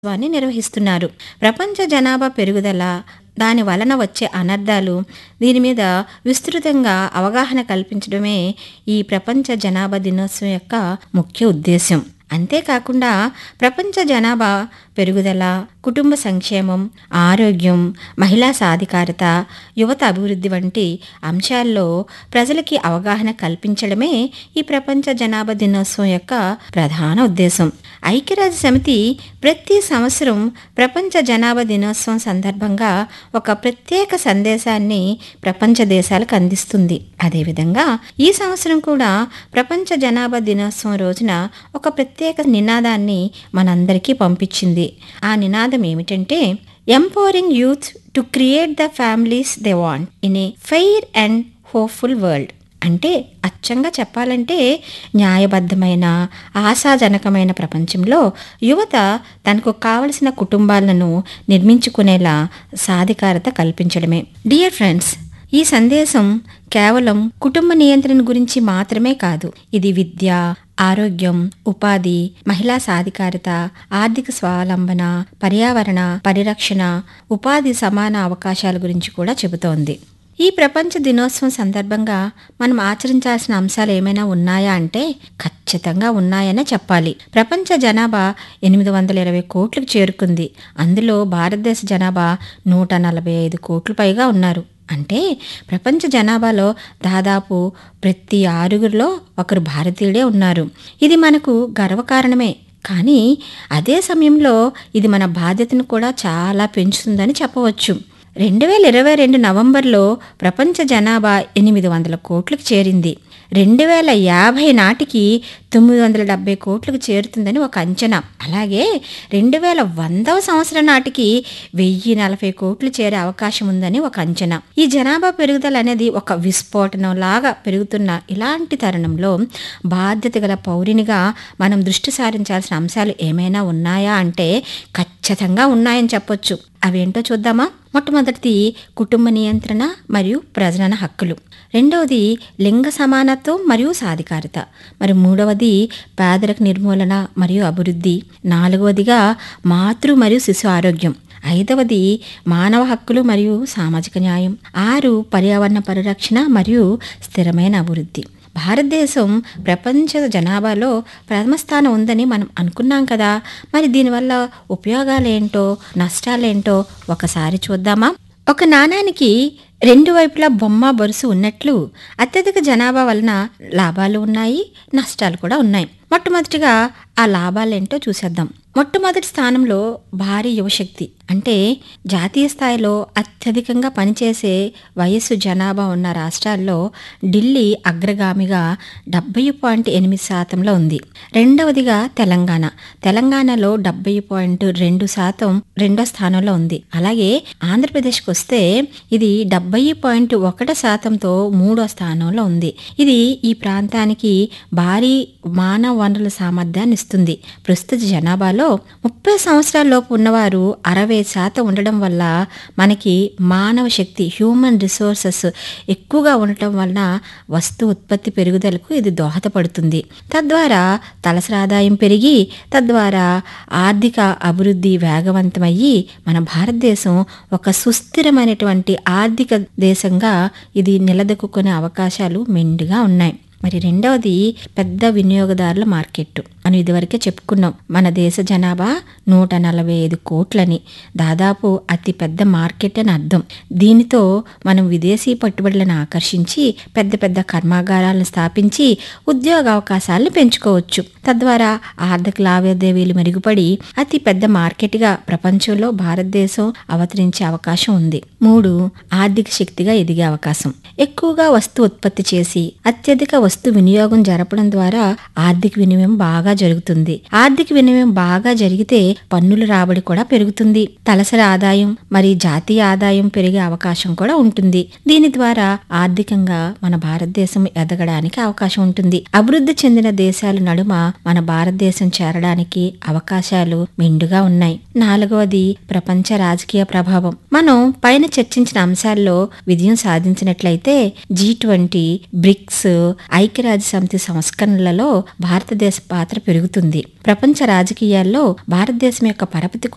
వాన్ని నిర్వహిస్తున్నారు ప్రపంచ జనాభా పెరుగుదల దాని వలన వచ్చే అనర్థాలు దీని మీద విస్తృతంగా అవగాహన కల్పించడమే ఈ ప్రపంచ జనాభా దినోత్సవం యొక్క ముఖ్య ఉద్దేశం అంతేకాకుండా ప్రపంచ జనాభా పెరుగుదల కుటుంబ సంక్షేమం ఆరోగ్యం మహిళా సాధికారత యువత అభివృద్ధి వంటి అంశాల్లో ప్రజలకి అవగాహన కల్పించడమే ఈ ప్రపంచ జనాభా దినోత్సవం యొక్క ప్రధాన ఉద్దేశం ఐక్యరాజ్య సమితి ప్రతి సంవత్సరం ప్రపంచ జనాభా దినోత్సవం సందర్భంగా ఒక ప్రత్యేక సందేశాన్ని ప్రపంచ దేశాలకు అందిస్తుంది అదేవిధంగా ఈ సంవత్సరం కూడా ప్రపంచ జనాభా దినోత్సవం రోజున ఒక ప్రత్యేక నినాదాన్ని మనందరికీ పంపించింది ఆ నినాదం ఏమిటంటే empowering youth to create the families they want in a fair and hopeful world అంటే అచ్చంగా చెప్పాలంటే న్యాయబద్ధమైన ఆశాజనకమైన ప్రపంచంలో యువత తనకు కావలసిన కుటుంబాలను నిర్మించుకునేలా సాధికారత కల్పించడమే డియర్ ఫ్రెండ్స్ ఈ సందేశం కేవలం కుటుంబ నియంత్రణ గురించి మాత్రమే కాదు ఇది విద్య ఆరోగ్యం ఉపాధి మహిళా సాధికారత ఆర్థిక స్వావలంబన పర్యావరణ పరిరక్షణ ఉపాధి సమాన అవకాశాల గురించి కూడా చెబుతోంది ఈ ప్రపంచ దినోత్సవం సందర్భంగా మనం ఆచరించాల్సిన అంశాలు ఏమైనా ఉన్నాయా అంటే ఖచ్చితంగా ఉన్నాయనే చెప్పాలి ప్రపంచ జనాభా ఎనిమిది వందల ఇరవై కోట్లకు చేరుకుంది అందులో భారతదేశ జనాభా నూట నలభై ఐదు కోట్ల పైగా ఉన్నారు అంటే ప్రపంచ జనాభాలో దాదాపు ప్రతి ఆరుగురిలో ఒకరు భారతీయుడే ఉన్నారు ఇది మనకు గర్వకారణమే కానీ అదే సమయంలో ఇది మన బాధ్యతను కూడా చాలా పెంచుతుందని చెప్పవచ్చు రెండు వేల ఇరవై రెండు నవంబర్లో ప్రపంచ జనాభా ఎనిమిది వందల కోట్లకు చేరింది రెండు వేల యాభై నాటికి తొమ్మిది వందల డెబ్బై కోట్లకు చేరుతుందని ఒక అంచనా అలాగే రెండు వేల వందవ సంవత్సరం నాటికి వెయ్యి నలభై కోట్లు చేరే అవకాశం ఉందని ఒక అంచనా ఈ జనాభా పెరుగుదల అనేది ఒక విస్ఫోటనం లాగా పెరుగుతున్న ఇలాంటి తరుణంలో బాధ్యత గల పౌరినిగా మనం దృష్టి సారించాల్సిన అంశాలు ఏమైనా ఉన్నాయా అంటే ఖచ్చితంగా ఉన్నాయని చెప్పొచ్చు అవేంటో చూద్దామా మొట్టమొదటిది కుటుంబ నియంత్రణ మరియు ప్రజనన హక్కులు రెండవది లింగ సమానత్వం మరియు సాధికారత మరి మూడవది పేదరిక నిర్మూలన మరియు అభివృద్ధి నాలుగవదిగా మాతృ మరియు శిశు ఆరోగ్యం ఐదవది మానవ హక్కులు మరియు సామాజిక న్యాయం ఆరు పర్యావరణ పరిరక్షణ మరియు స్థిరమైన అభివృద్ధి భారతదేశం ప్రపంచ జనాభాలో ప్రథమ స్థానం ఉందని మనం అనుకున్నాం కదా మరి దీనివల్ల ఉపయోగాలేంటో నష్టాలేంటో ఒకసారి చూద్దామా ఒక నాణానికి రెండు వైపులా బొమ్మ బొరుసు ఉన్నట్లు అత్యధిక జనాభా వలన లాభాలు ఉన్నాయి నష్టాలు కూడా ఉన్నాయి మొట్టమొదటిగా ఆ లాభాలేంటో చూసేద్దాం మొట్టమొదటి స్థానంలో భారీ యువశక్తి అంటే జాతీయ స్థాయిలో అత్యధికంగా పనిచేసే వయస్సు జనాభా ఉన్న రాష్ట్రాల్లో ఢిల్లీ అగ్రగామిగా డెబ్బై పాయింట్ ఎనిమిది శాతంలో ఉంది రెండవదిగా తెలంగాణ తెలంగాణలో డెబ్బై పాయింట్ రెండు శాతం రెండో స్థానంలో ఉంది అలాగే ఆంధ్రప్రదేశ్కి వస్తే ఇది డెబ్బై పాయింట్ ఒకటి శాతంతో మూడో స్థానంలో ఉంది ఇది ఈ ప్రాంతానికి భారీ మానవ వనరుల సామర్థ్యాన్ని ఇస్తుంది ప్రస్తుత జనాభాలో ముప్పై సంవత్సరాల లోపు ఉన్నవారు అరవై శాతం ఉండడం వల్ల మనకి మానవ శక్తి హ్యూమన్ రిసోర్సెస్ ఎక్కువగా ఉండటం వలన వస్తు ఉత్పత్తి పెరుగుదలకు ఇది దోహదపడుతుంది తద్వారా తలసరి ఆదాయం పెరిగి తద్వారా ఆర్థిక అభివృద్ధి వేగవంతమయ్యి మన భారతదేశం ఒక సుస్థిరమైనటువంటి ఆర్థిక దేశంగా ఇది నిలదొక్కునే అవకాశాలు మెండుగా ఉన్నాయి మరి రెండవది పెద్ద వినియోగదారుల మార్కెట్ మనం ఇదివరకే చెప్పుకున్నాం మన దేశ జనాభా నూట నలభై ఐదు కోట్లని దాదాపు అతి పెద్ద మార్కెట్ అని అర్థం దీనితో మనం విదేశీ పెట్టుబడులను ఆకర్షించి పెద్ద పెద్ద కర్మాగారాలను స్థాపించి ఉద్యోగ అవకాశాలను పెంచుకోవచ్చు తద్వారా ఆర్థిక లావాదేవీలు మెరుగుపడి అతి పెద్ద మార్కెట్గా ప్రపంచంలో భారతదేశం అవతరించే అవకాశం ఉంది మూడు ఆర్థిక శక్తిగా ఎదిగే అవకాశం ఎక్కువగా వస్తు ఉత్పత్తి చేసి అత్యధిక వస్తు వినియోగం జరపడం ద్వారా ఆర్థిక వినిమయం బాగా జరుగుతుంది ఆర్థిక వినిమయం బాగా జరిగితే పన్నుల రాబడి కూడా పెరుగుతుంది తలసరి ఆదాయం మరి జాతీయ ఆదాయం పెరిగే అవకాశం కూడా ఉంటుంది దీని ద్వారా ఆర్థికంగా మన భారతదేశం ఎదగడానికి అవకాశం ఉంటుంది అభివృద్ధి చెందిన దేశాల నడుమ మన భారతదేశం చేరడానికి అవకాశాలు మెండుగా ఉన్నాయి నాలుగవది ప్రపంచ రాజకీయ ప్రభావం మనం పైన చర్చించిన అంశాల్లో విజయం సాధించినట్లయితే జీ ట్వంటీ బ్రిక్స్ ఐక్యరాజ్య సమితి సంస్కరణలలో భారతదేశ పాత్ర పెరుగుతుంది ప్రపంచ రాజకీయాల్లో భారతదేశం యొక్క పరపతి